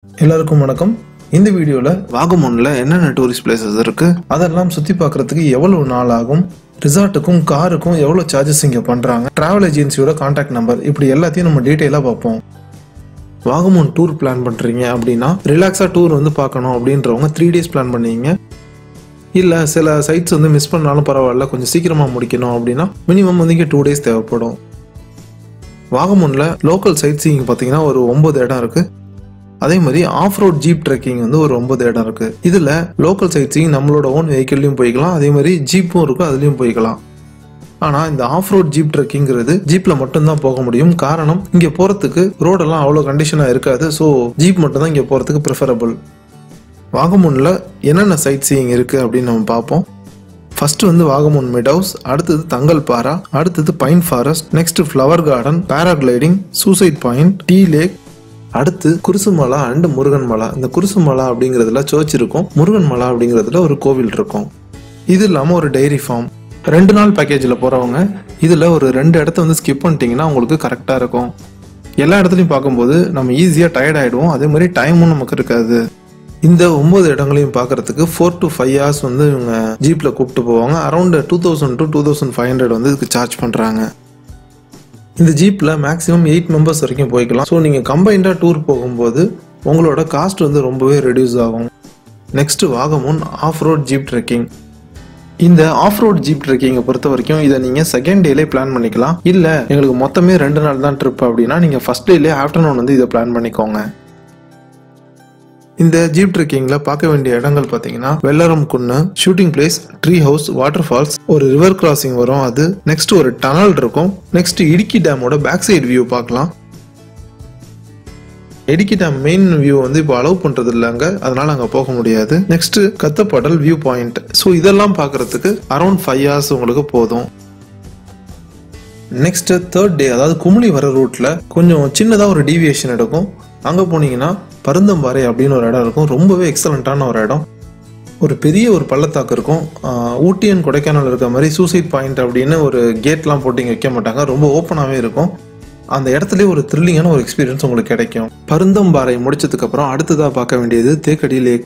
எல்லாருக்கும் வணக்கம் இந்த வீடியோவில் வாகமோனில் என்னென்ன டூரிஸ்ட் பிளேசஸ் இருக்கு அதெல்லாம் சுற்றி பார்க்கறதுக்கு எவ்வளவு நாள் ஆகும் ரிசார்ட்டுக்கும் காருக்கும் எவ்வளோ சார்ஜஸ் இங்கே பண்ணுறாங்க ட்ராவல் ஏஜென்சியோட காண்டாக்ட் நம்பர் இப்படி எல்லாத்தையும் நம்ம டீட்டெயிலாக பார்ப்போம் வாகமோன் டூர் பிளான் பண்ணுறீங்க அப்படின்னா ரிலாக்ஸாக டூர் வந்து பார்க்கணும் அப்படின்றவங்க த்ரீ டேஸ் பிளான் பண்ணீங்க இல்லை சில சைட்ஸ் வந்து மிஸ் பண்ணாலும் பரவாயில்ல கொஞ்சம் சீக்கிரமாக முடிக்கணும் அப்படின்னா மினிமம் வந்து இங்கே டூ டேஸ் தேவைப்படும் வாகமோனில் லோக்கல் சைட் சீயிங் பார்த்தீங்கன்னா ஒரு ஒன்பது இடம் இருக்குது அதே மாதிரி ஆஃப் ரோட் ஜீப் ட்ரெக்கிங் வந்து ஒரு ஒன்பது இடம் இருக்கு இதுல லோக்கல் சைட் சீயிங் நம்மளோட ஓன் வெஹிக்கிள்லையும் போய்க்கலாம் அதே மாதிரி ஜீப்பும் இருக்கும் அதுலயும் போய்க்கலாம் ஆனா இந்த ஆஃப் ரோட் ஜீப் ட்ரெக்கிங்கிறது ஜீப்ல மட்டும்தான் போக முடியும் காரணம் இங்க போறதுக்கு ரோடெல்லாம் அவ்வளோ கண்டிஷனா இருக்காது ஸோ ஜீப் மட்டும் தான் இங்க போறதுக்கு ப்ரிஃபரபிள் வாகமுன்ல என்னென்ன சைட் சீயிங் இருக்கு அப்படின்னு நம்ம பார்ப்போம் ஃபர்ஸ்ட் வந்து வாகமுன் மிடவுஸ் அடுத்தது தங்கல் பாரா அடுத்தது pine forest next flower garden paragliding suicide point tea lake அடுத்து குருசுமலா அண்ட் முருகன் மலா இந்த குருசுமலா அப்படிங்கிறதுல சர்ச் இருக்கும் முருகன் மலா அப்படிங்கிறதுல ஒரு கோவில் இருக்கும் இது இல்லாமல் ஒரு டைரி ஃபார்ம் ரெண்டு நாள் பேக்கேஜில் போகிறவங்க இதில் ஒரு ரெண்டு இடத்த வந்து ஸ்கிப் பண்ணிட்டீங்கன்னா உங்களுக்கு கரெக்டாக இருக்கும் எல்லா இடத்துலையும் பார்க்கும்போது நம்ம ஈஸியாக டயர்ட் ஆகிடுவோம் அதே மாதிரி டைமும் நமக்கு இருக்காது இந்த ஒன்பது இடங்களையும் பார்க்கறதுக்கு ஃபோர் டு ஃபைவ் ஹவர்ஸ் வந்து இவங்க ஜீப்பில் கூப்பிட்டு போவாங்க around two thousand to two thousand five hundred வந்து இதுக்கு சார்ஜ் பண்ணுறாங்க இந்த ஜீப்பில் மேக்ஸிமம் எயிட் மெம்பர்ஸ் வரைக்கும் போய்க்கலாம் ஸோ நீங்கள் கம்பைண்டாக டூர் போகும்போது உங்களோட காஸ்ட் வந்து ரொம்பவே ரெடியூஸ் ஆகும் next Vagamon off road jeep trekking இந்த ஆஃப் ரோட் ஜீப் ட்ரெக்கிங்கை பொறுத்த வரைக்கும் இதை நீங்கள் செகண்ட் டேலே பிளான் பண்ணிக்கலாம் இல்லை எங்களுக்கு மொத்தமே ரெண்டு நாள் தான் ட்ரிப் அப்படின்னா நீங்கள் ஃபர்ஸ்ட் டேலே ஆஃப்டர்நூன் வந்து இதை பிளான் பண்ணிக்கோங்க இந்த ஜீப் ட்ரெக்கிங்கில் பார்க்க வேண்டிய இடங்கள் பார்த்தீங்கன்னா Vellaram Kunnu shooting place tree house waterfalls ஒரு ரிவர் கிராசிங் வரும் அது நெக்ஸ்ட் ஒரு டனல் இருக்கும் நெக்ஸ்ட் இடுக்கி டேமோட பேக் சைடு வியூ பார்க்கலாம் இடுக்கி டேம் மெயின் வியூ வந்து இப்போ அலோவ் பண்றது இல்லைங்க அதனால அங்கே போக முடியாது நெக்ஸ்ட் கத்தப்பாடல் வியூ பாயிண்ட் ஸோ இதெல்லாம் பார்க்கறதுக்கு அரௌண்ட் ஃபைவ் ஹவர்ஸ் உங்களுக்கு போதும் நெக்ஸ்ட் தேர்ட் டே அதாவது குமுளி வர ரூட்ல கொஞ்சம் சின்னதாக ஒரு டீவியேஷன் எடுக்கும் அங்கே போனீங்கன்னா பருந்தம்பாறை அப்படின்னு ஒரு இடம் இருக்கும் ரொம்பவே எக்ஸலண்ட்டான ஒரு இடம் ஒரு பெரிய ஒரு பள்ளத்தாக்கு இருக்கும் ஆஹ் ஊட்டி அண்ட் கொடைக்கானல் இருக்க மாதிரி சூசைட் பாயிண்ட் அப்படின்னு ஒரு கேட்லாம் போட்டு இங்கே வைக்க மாட்டாங்க ரொம்ப ஓப்பனாகவே இருக்கும் அந்த இடத்துல ஒரு த்ரில்லிங்கான ஒரு எக்ஸ்பீரியன்ஸ் உங்களுக்கு கிடைக்கும் பருந்தம்பாறை முடிச்சதுக்கு அப்புறம் அடுத்ததாக பார்க்க வேண்டியது தேக்கடி லேக்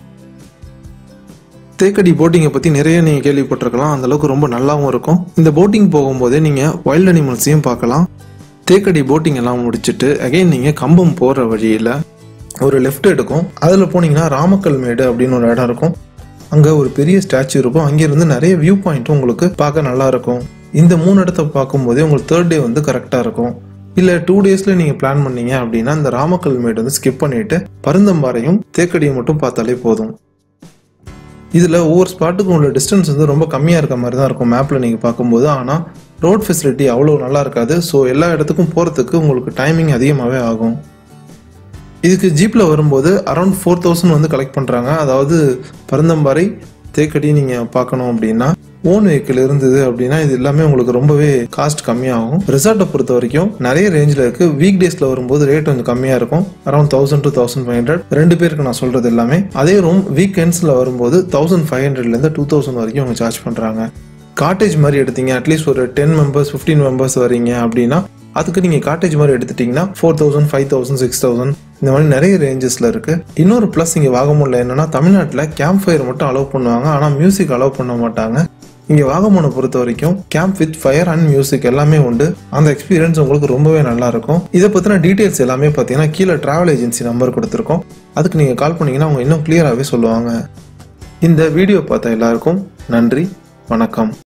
தேக்கடி போட்டிங்கை பற்றி நிறைய நீங்கள் கேள்விப்பட்டிருக்கலாம் அந்த அளவுக்கு ரொம்ப நல்லாவும் இருக்கும் இந்த போட்டிங் போகும்போதே நீங்கள் வைல்ட் அனிமல்ஸையும் பார்க்கலாம் தேக்கடி போட்டிங் எல்லாம் முடிச்சுட்டு அகைன் நீங்கள் கம்பம் போகிற வழியில் ஒரு லெஃப்ட் எடுக்கும் அதில் போனீங்கன்னா ராமக்கல் மேடு அப்படின்னு ஒரு இடம் இருக்கும் அங்கே ஒரு பெரிய ஸ்டாச்சு இருக்கும் அங்கேருந்து நிறைய வியூ பாயிண்ட்டும் உங்களுக்கு பார்க்க நல்லா இருக்கும் இந்த மூணு இடத்த பார்க்கும்போதே உங்களுக்கு தேர்ட் டே வந்து கரெக்டாக இருக்கும் இல்லை டூ டேஸில் நீங்கள் பிளான் பண்ணீங்க அப்படின்னா இந்த ராமக்கல் மேடு வந்து ஸ்கிப் பண்ணிட்டு பருந்தம்பாறையும் தேக்கடியும் மட்டும் பார்த்தாலே போதும் இதில் ஒவ்வொரு ஸ்பாட்டுக்கும் உள்ள டிஸ்டன்ஸ் வந்து ரொம்ப கம்மியாக இருக்க மாதிரி தான் இருக்கும் மேப்பில் நீங்கள் பார்க்கும்போது ஆனால் ரோட் ஃபெசிலிட்டி அவ்வளோ நல்லா இருக்காது ஸோ எல்லா இடத்துக்கும் போகிறதுக்கு உங்களுக்கு டைமிங் அதிகமாகவே ஆகும் இதுக்கு ஜீப்பில் வரும்போது அரௌண்ட் ஃபோர் தௌசண்ட் வந்து கலெக்ட் பண்ணுறாங்க அதாவது பருந்தம்பாறை தேக்கடி நீங்கள் பார்க்கணும் அப்படின்னா ஓன் வெஹிக்கிள் இருந்தது அப்படின்னா இது எல்லாமே உங்களுக்கு ரொம்பவே காஸ்ட் கம்மியாகும் ரிசார்ட்டை பொறுத்த வரைக்கும் நிறைய ரேஞ்சில் இருக்குது வீக் டேஸில் வரும்போது ரேட் கொஞ்சம் கம்மியாக இருக்கும் around thousand to thousand five hundred ரெண்டு பேருக்கு நான் சொல்கிறது எல்லாமே அதே ரூம் வீக்கெண்ட்ஸில் வரும்போது தௌசண்ட் ஃபைவ் ஹண்ட்ரட்லேருந்து டூ தௌசண்ட் வரைக்கும் அவங்க சார்ஜ் பண்ணுறாங்க காட்டேஜ் மாதிரி எடுத்தீங்க அட்லீஸ்ட் ஒரு டென் மெம்பர்ஸ் ஃபிஃப்டீன் மெம்பர்ஸ் வரீங்க அப்படின்னா அதுக்கு நீங்கள் காட்டேஜ் மாதிரி எடுத்துட்டிங்கன்னா four thousand five thousand six thousand இந்த மாதிரி நிறைய ரேஞ்சஸில் இருக்குது இன்னொரு ப்ளஸ் இங்கே வாகமூனில் என்னென்னா தமிழ்நாட்டில் கேம்ப் ஃபயர் மட்டும் அலோவ் பண்ணுவாங்க ஆனால் மியூசிக் அலோவ் பண்ண மாட்டாங்க இங்கே வாகமூனை பொறுத்த வரைக்கும் camp with fire and music எல்லாமே உண்டு அந்த எக்ஸ்பீரியன்ஸ் உங்களுக்கு ரொம்பவே நல்லா இருக்கும் இதை பற்றின டீட்டெயில்ஸ் எல்லாமே பார்த்தீங்கன்னா கீழே ட்ராவல் ஏஜென்சி நம்பர் கொடுத்துருக்கோம் அதுக்கு நீங்கள் கால் பண்ணீங்கன்னா அவங்க இன்னும் கிளியராகவே சொல்லுவாங்க இந்த வீடியோ பார்த்த எல்லாருக்கும் நன்றி வணக்கம்